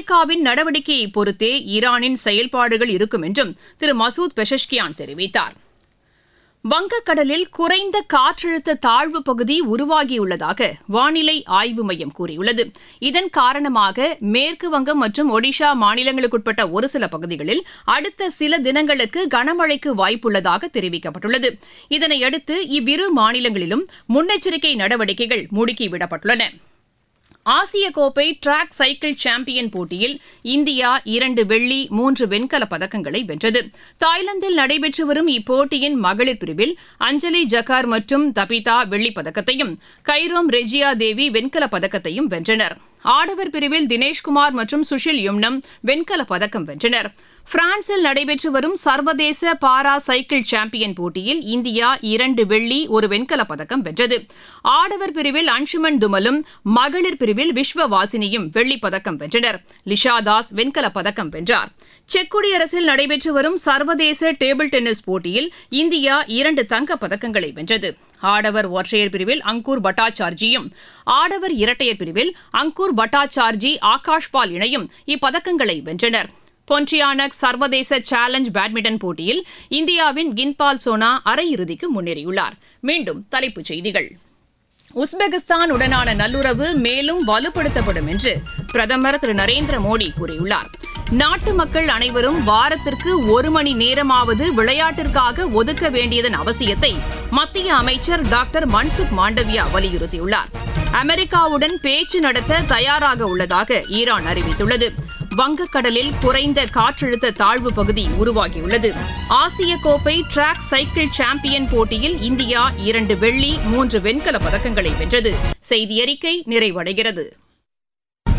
அமெரிக்காவின் நடவடிக்கையை பொறுத்தே ஈரானின் செயல்பாடுகள் இருக்கும் என்றும் திரு மசூத் பெஷஷ்கியான் தெரிவித்தார் வங்கக்கடலில் குறைந்த காற்றழுத்த தாழ்வு பகுதி உருவாகியுள்ளதாக வானிலை ஆய்வு மையம் கூறியுள்ளது இதன் காரணமாக மேற்கு வங்கம் மற்றும் ஒடிஷா மாநிலங்களுக்குட்பட்ட ஒரு சில பகுதிகளில் அடுத்த சில தினங்களுக்கு கனமழைக்கு வாய்ப்புள்ளதாக தெரிவிக்கப்பட்டுள்ளது இதனையடுத்து இவ்விரு மாநிலங்களிலும் முன்னெச்சரிக்கை நடவடிக்கைகள் முடுக்கிவிடப்பட்டுள்ளன ஆசிய கோப்பை டிராக் சைக்கிள் சாம்பியன் போட்டியில் இந்தியா இரண்டு வெள்ளி மூன்று வெண்கலப் பதக்கங்களை வென்றது தாய்லாந்தில் நடைபெற்று வரும் இப்போட்டியின் மகளிர் பிரிவில் அஞ்சலி ஜக்கார் மற்றும் தபிதா வெள்ளிப் பதக்கத்தையும் கைரோம் ரெஜியா தேவி வெண்கலப் பதக்கத்தையும் வென்றனர் ஆடவர் பிரிவில் தினேஷ்குமார் மற்றும் சுஷில் யும்னம் வெண்கலப் பதக்கம் வென்றனர் பிரான்சில் நடைபெற்று வரும் சர்வதேச பாரா சைக்கிள் சாம்பியன் போட்டியில் இந்தியா இரண்டு வெள்ளி ஒரு வெண்கலப் பதக்கம் வென்றது ஆடவர் பிரிவில் அன்சுமன் துமலும் மகளிர் பிரிவில் விஸ்வவாசினியும் வெள்ளிப் பதக்கம் வென்றனர் லிஷா தாஸ் வெண்கலப் பதக்கம் வென்றார் செக் குடியரசில் நடைபெற்று வரும் சர்வதேச டேபிள் டென்னிஸ் போட்டியில் இந்தியா இரண்டு தங்கப் பதக்கங்களை வென்றது ஆடவர் ஒற்றையர் பிரிவில் அங்கூர் பட்டாச்சார்ஜியும் ஆடவர் இரட்டையர் பிரிவில் அங்கூர் பட்டாச்சார்ஜி ஆகாஷ் பால் இணையும் இப்பதக்கங்களை வென்றனர் பொன்டியானக் சர்வதேச சேலஞ்ச் பேட்மிண்டன் போட்டியில் இந்தியாவின் கின்பால் சோனா அரையிறுதிக்கு முன்னேறியுள்ளார் மீண்டும் தலைப்புச் செய்திகள் உஸ்பெகிஸ்தான் உடனான நல்லுறவு மேலும் வலுப்படுத்தப்படும் என்று பிரதமர் திரு நரேந்திர மோடி கூறியுள்ளார் நாட்டு மக்கள் அனைவரும் வாரத்திற்கு ஒரு மணி நேரமாவது விளையாட்டிற்காக ஒதுக்க வேண்டியதன் அவசியத்தை மத்திய அமைச்சர் டாக்டர் மன்சுக் மாண்டவியா வலியுறுத்தியுள்ளார் அமெரிக்காவுடன் பேச்சு நடத்த தயாராக உள்ளதாக ஈரான் அறிவித்துள்ளது வங்கக்கடலில் குறைந்த காற்றழுத்த தாழ்வு பகுதி உருவாகியுள்ளது ஆசிய கோப்பை டிராக் சைக்கிள் சாம்பியன் போட்டியில் இந்தியா இரண்டு வெள்ளி மூன்று வெண்கல பதக்கங்களை வென்றது செய்தி அறிக்கை நிறைவடைகிறது